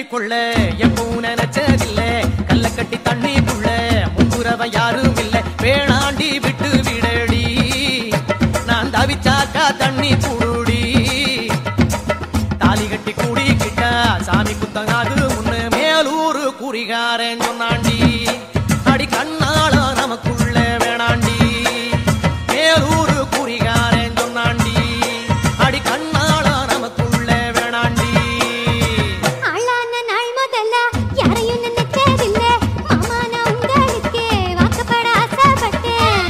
கொள்ள எப்பவும் நினைச்சதில்ல கல்ல கட்டி தண்ணிக்குள்ள முங்குறவ யாரும் இல்ல வேணாண்டி விட்டு விடடி நான் தவிச்சாக்கா தண்ணி குடுடி தாலி கட்டி கூடிக்கிட்டா சாமி குத்தங்காது முன்னு மேலூரு குறிகாரன் சொன்னாண்டி அடி கண்ணால நமக்குள்ள வேணாண்டி மேலூரு குறிகாரன் சொன்னாண்டி அடி கண்ணால நமக்குள்ள வேணாண்டி ஆளான நாள் முதல்ல யாரையும் நினைச்சதில்ல மாமா நான் உங்களுக்கு வாக்கப்பட ஆசைப்பட்டேன்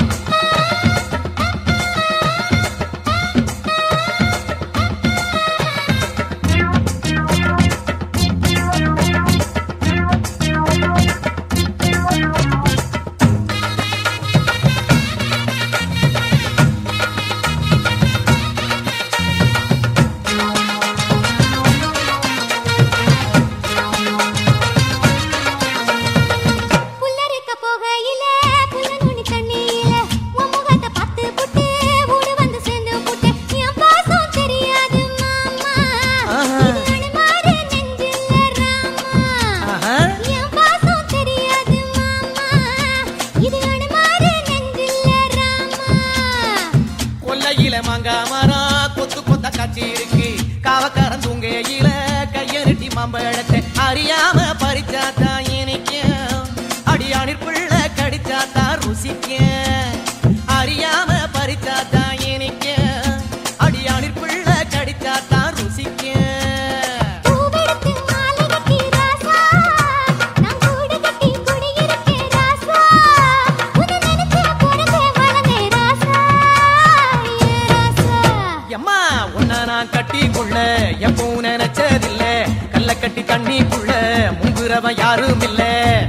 புல்லறுக்க போகையில புல்ல நுனி தண்ணியில உன் முகத்தை பார்த்து புட்டு ஓடு வந்து சேர்ந்து புட்டு என் பாசம் தெரியாது மாமா ஆஹா. இது அனுமாரு நெஞ்சில ராமா ஆஹா. என் பாசம் தெரியாது மாமா இது அனுமாரு நெஞ்சில ராமா கொல்லையில மாங்கா மரம் கொத்து கொத்த காட்சி இருக்கு காவக்காரன் தூங்கையில கையெழுட்டி மாம்பழத்தை அறியாம பறிச்சாத்தா இனிக்கும் அடியானிற் பிள்ளை கடிச்சாத்தா ருசிக்கும் அறியாம பறிச்சாத்தா இனிக்கும் அடியானிற் பிள்ளை கடிச்சாத்தா ருசிக்கும் பூவெடுத்து மாலை கட்டி ராசா நான் கூடு கட்டி குடியிருக்கேன் ராசா உன்னை நினைச்சு பிறந்தே வளர்ந்தேன் ராசா ஏ ராசா எம்மா உன்ன நான் கட்டி கொள்ள எப்பவும் நினைச்சதில்ல கல்ல கட்டி தண்ணிக்குள்ள முங்குறவன் யாரும் இல்ல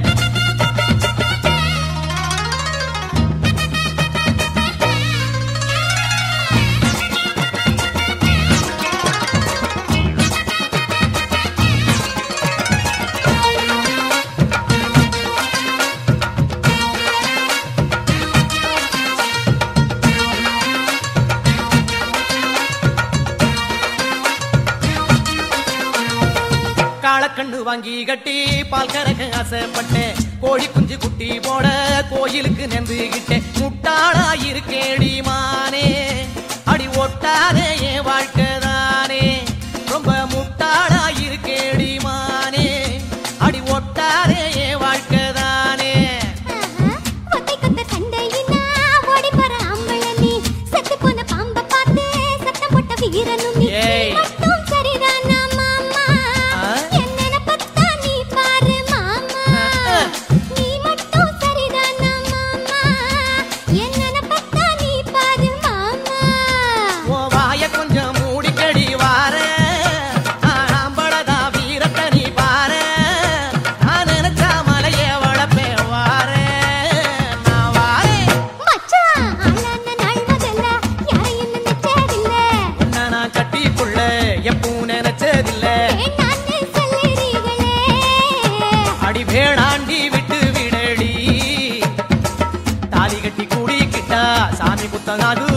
காளக்கண்ணு வாங்கி கட்டி பால் கறக்க ஆசைப்பட்டேன் கோழி குஞ்சு குட்டி போட கோயிலுக்கு நெந்துகிட்டேன் முட்டாளா இருக்கேடி மானே அடி ஒட்டாதே என் வாழ்க்கை தானே ரொம்ப முட்டாளா இருக்கேடி மானே அடி ஒட்டாதே என் வாழ்க்கை தானே ஒத்தை கொத்த சண்டையினா ஓடி போற ஆம்பள நீ செத்து போன பாம்ப பார்த்து சத்தம் போட்ட வீரனும் நீ ஏய். மட்டும் சரிதானா மாமா ஆ? என்னென்ன பத்தா நீ பாரு மாமா ஆ. நீ மட்டும் சரிதானா மாமா என்னென்ன பத்தா நீ பாரு மாமா உன் வாய கொஞ்சம் மூடிக்கடி வார ஆம்பளதா வீரத்தை நீ பாரு நான் நினைச்சா மலைய வளப்பேன் வார நான் வாரேன் மச்சான் ஆளான நாள் முதல்ல யாரையும் நினைச்சதில்ல உன்னை நான் கட்டிக்குள்ள எப்பவும் நினைச்சதில்ல வேண்டான்னு சொல்லுறீங்களே அடி வேணாண்டி விட்டு விடடி தாலி கட்டி கூடிக்கிட்டா சாமி புத்தகாது